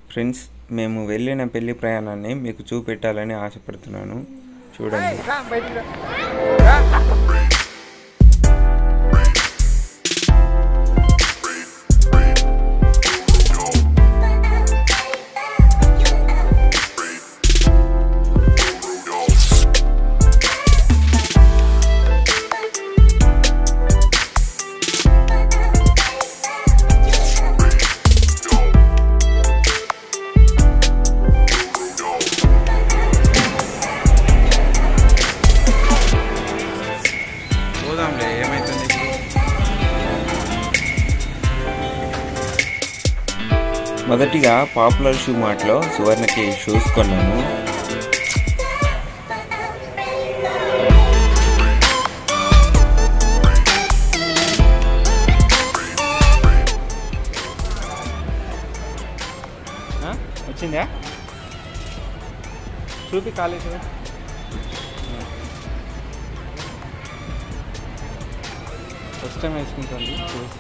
Friends మేము వెళ్ళిన పెళ్లి ప్రయాణాన్ని మీకు చూపెట్టాలని ఆశపడుతున్నాను చూడండి పోదాంలే ఏమైతుంది మొదటిగా పాపులర్ షూ మార్ట్లో సువర్ణకి షూస్ కొన్నాను ఆ? వచ్చిందా చూపి కాలేజ్ ఫస్ట్ టైం వేసుకుంటుంది షూస్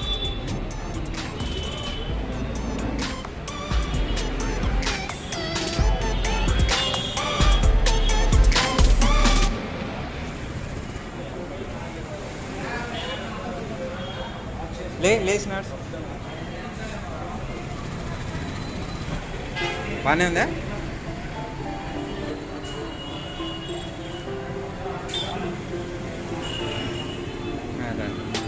లే లేచినాడు బాగానే ఉందా అదే.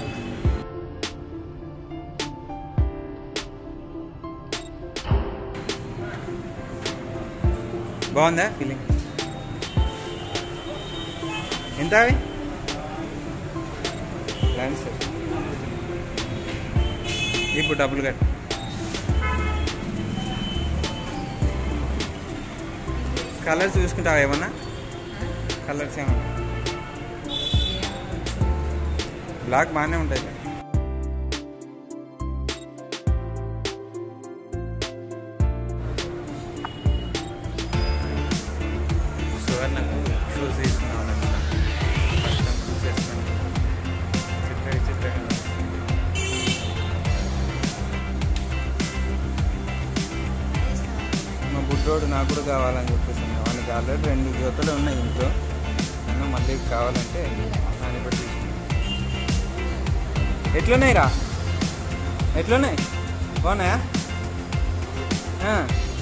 బాగుందా ఫీలింగ్ ఎంత అవి లెన్స్ ఇప్పుడు డబ్బులు కట్టు కలర్స్ చూసుకుంటావా ఏమన్నా కలర్స్ ఏమన్నా బ్లాక్ బాగానే ఉంటుంది సువర్ణకు షూస్ తీసుకున్నాం ఫస్ట్ టైం షూస్ వేసుకున్నాను చిత్ర విచిత్రంగా మా బుడ్డోడు నాకు కూడా కావాలని చెప్పేసి వాళ్ళకి ఆల్రెడీ రెండు జతలు ఉన్నాయి ఇంట్లో నేను మళ్ళీ కావాలంటే దాన్ని బట్టి తీసుకున్నాను. ఎట్లున్నాయి రా ఎట్లున్నాయి బాగున్నాయా ఆ.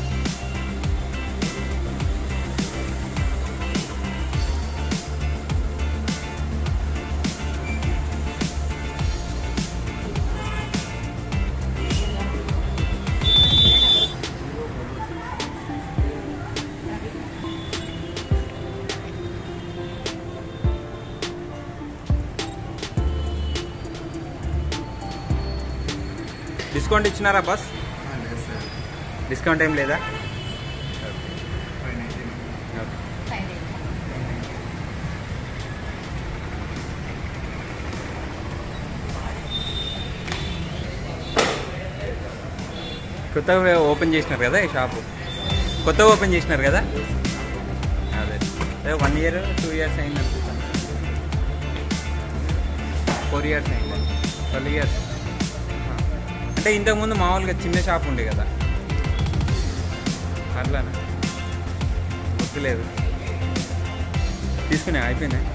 డిస్కౌంట్ ఇచ్చినారా బస్ డిస్కౌంట్ ఏం లేదా కొత్తగా ఓపెన్ చేసినారు కదా ఈ షాపు కొత్తగా ఓపెన్ చేసినారు కదా అదే అదే వన్ ఇయర్ టూ ఇయర్స్ అయింది అనుకుంటాను ఫోర్ ఇయర్స్ అయింది ట్వెల్వ్ ఇయర్స్ అంటే ఇంతకుముందు మామూలుగా చిన్న షాప్ ఉండే కదా అట్లానే గుర్తులేదు తీసుకునే అయిపోయినాయి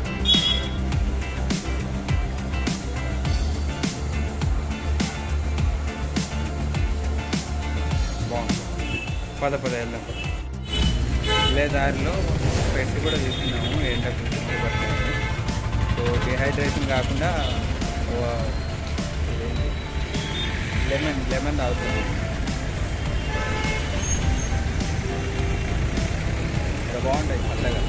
బాగుంది పద పద వెళ్దాం వెళ్ళే దారిలో పెట్టి కూడా తీసుకున్నాము ఏంటంటే సో డిహైడ్రేషన్ కాకుండా ఓ- ఇదేంటి? లెమన్ లెమన్ తాగుతుంది ఇక్కడ బాగుంటాయి చల్లగా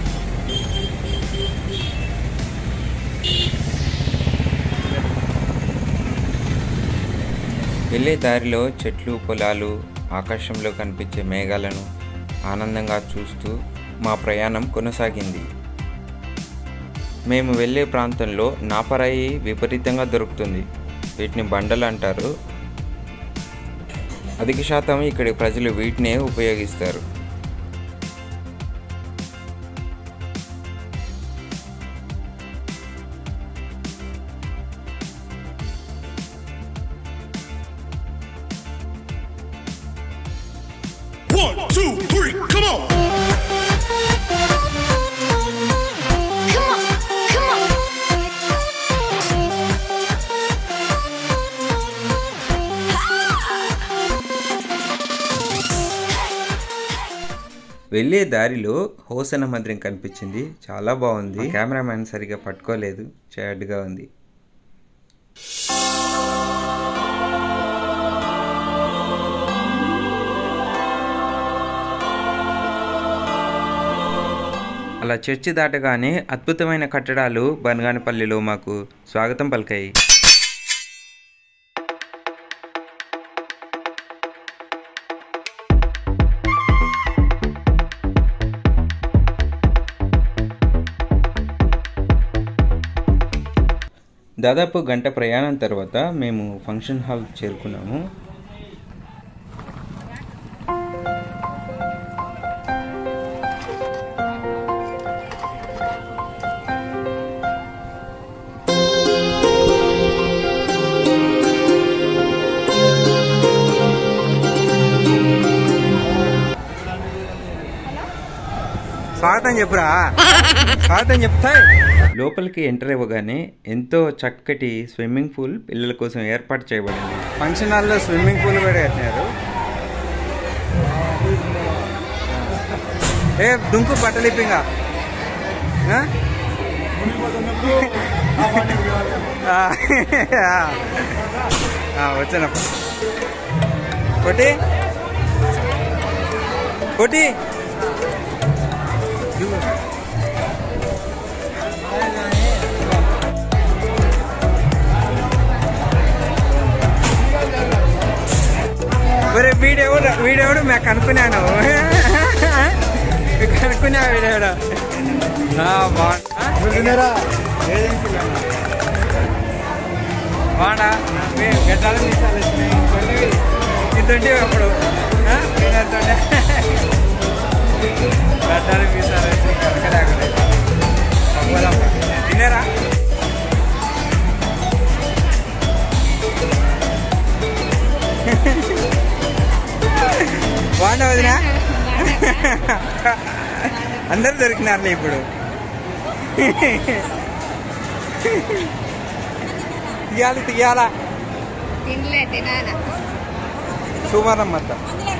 వెళ్ళే దారిలో చెట్లు పొలాలు ఆకాశంలో కనిపించే మేఘాలను ఆనందంగా చూస్తూ మా ప్రయాణం కొనసాగింది మేము వెళ్ళే ప్రాంతంలో నాపరాయి విపరీతంగా దొరుకుతుంది వీటిని బండలు అంటారు అధిక శాతం ఇక్కడి ప్రజలు వీటినే ఉపయోగిస్తారు One, two, three, come on. Come on, come on. వెళ్ళే దారిలో హోసన మందిరం కనిపించింది చాలా బాగుంది కెమెరామ్యాన్ సరిగా పట్టుకోలేదు చాడ్గా ఉంది అలా చర్చి దాటగానే అద్భుతమైన కట్టడాలు బనగానపల్లిలో మాకు స్వాగతం పలికాయి దాదాపు గంట ప్రయాణం తర్వాత మేము ఫంక్షన్ హాల్ చేరుకున్నాము స్వాగతం చెప్పురా స్వాగతం చెప్తా లోపలికి ఎంటర్ అవ్వగానే ఎంతో చక్కటి స్విమ్మింగ్ పూల్ పిల్లల కోసం ఏర్పాటు చేయబడింది ఫంక్షన్ హాల్లో స్విమ్మింగ్ పూల్ కూడా కట్టినారు ఏ దుంకు బట్టలిప్పింగా వచ్చానప్ప కొట్టి కొట్టి ఒరే వీడెవడు వీడెవడు మేము కనుక్కున్నాను కనుక్కున్నా వీడెవడు బాగుండా మేము గడ్డాలు మీసాలు వచ్చినాయి ఇంతుంటే అప్పుడు ఆ? నేను వెళ్తుండే గడ్డాలు మీసాలు వచ్చినాయి కనకడాకులు తిన్నారా బాగుండా వదినా అందరు దొరికినారులే ఇప్పుడు తీయాలి తీయాలా తినలే తినాలా సోమవారం మొత్తం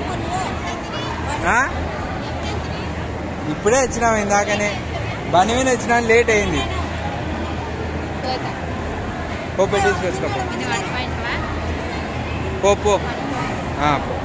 ఆ? ఇప్పుడే వచ్చినాం ఇందాకనే బండి మీద వచ్చినా లేట్ అయింది పోతా పో పెట్టేసి వేసుకోపో ఇది వన్ పాయింట్ వన్ పో పో ఆ, పో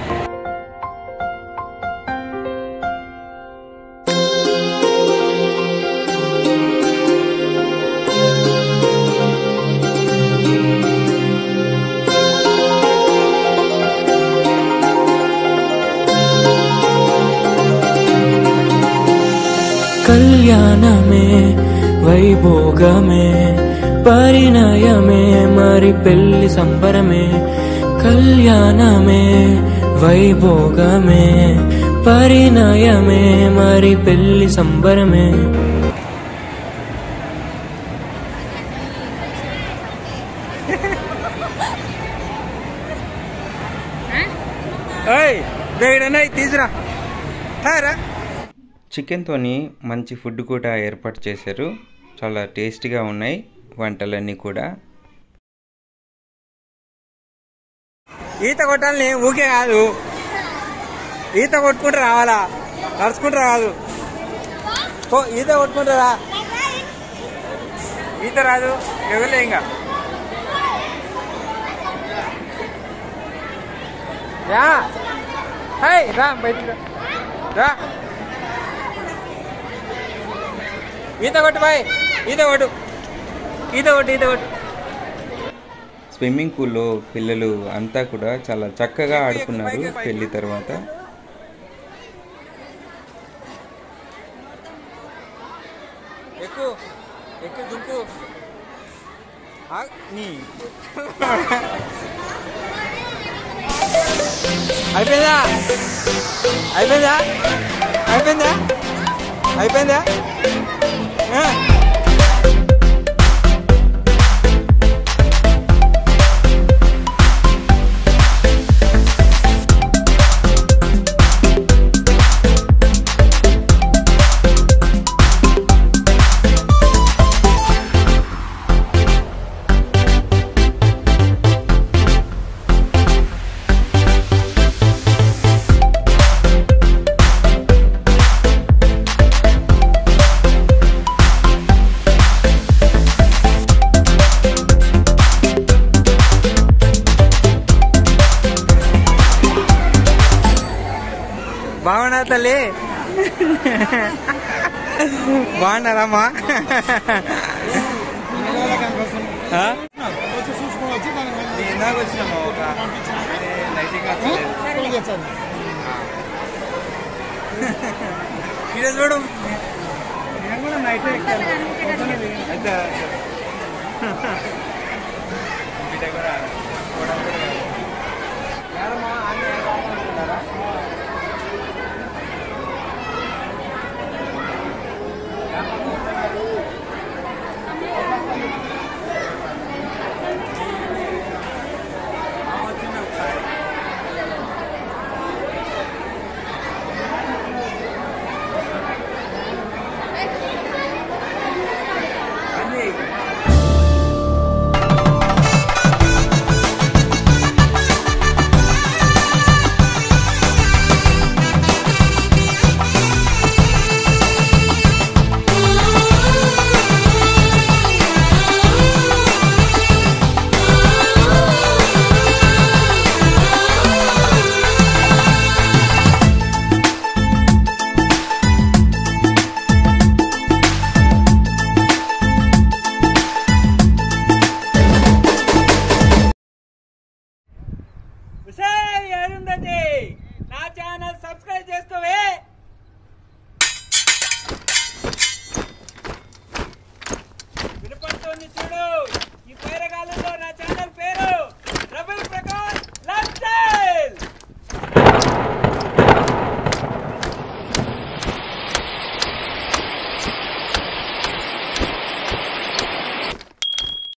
కళ్యాణమే వైభోగమే పరిణయమే మరి పెళ్లి సంబరమే కళ్యాణమే వైభోగమే పరిణయమే మరి పెళ్లి సంబరమే ఏయ్ వేడన్నా తీసురా హారా చికెన్తోని మంచి ఫుడ్ కూడా ఏర్పాటు చేశారు చాలా టేస్టీగా ఉన్నాయి వంటలన్నీ కూడా ఈత కొట్టాలని ఊకే కాదు ఈత కొట్టుకుంటూ రావాలా నడుచుకుంటూ రాదు ఓ ఈత కొట్టుకుంటూ రా ఈత రాదు ఎవరులే ఇంకా యా హై రా బయటికి రా. రా ఈత కొట్టు బాయ్ ఈత కొట్టు ఈత కొట్టు ఈత కొట్టు స్విమ్మింగ్ పూల్లో పిల్లలు అంతా కూడా చాలా చక్కగా ఆడుకున్నారు పెళ్లి తర్వాత ఎక్కు ఎక్కు దుంకు ఆ, నీ అయిపోయిందా అయిపోయిందా అయిపోయిందా అయిపోయిందా ఆ. బాగున్నా తల్లి బాగున్నారమ్మా ఆ? నేను ఇందాక వచ్చినామా ఒక లైటింగ్ ఇక్కడ చూడు నేను కూడా నైట్ ఎక్కాను అయితే మీ దగ్గర కూడా కూడా కాదు. ఎవరమ్మా? ఆంజనేయ స్వామి అనుకుంటారా?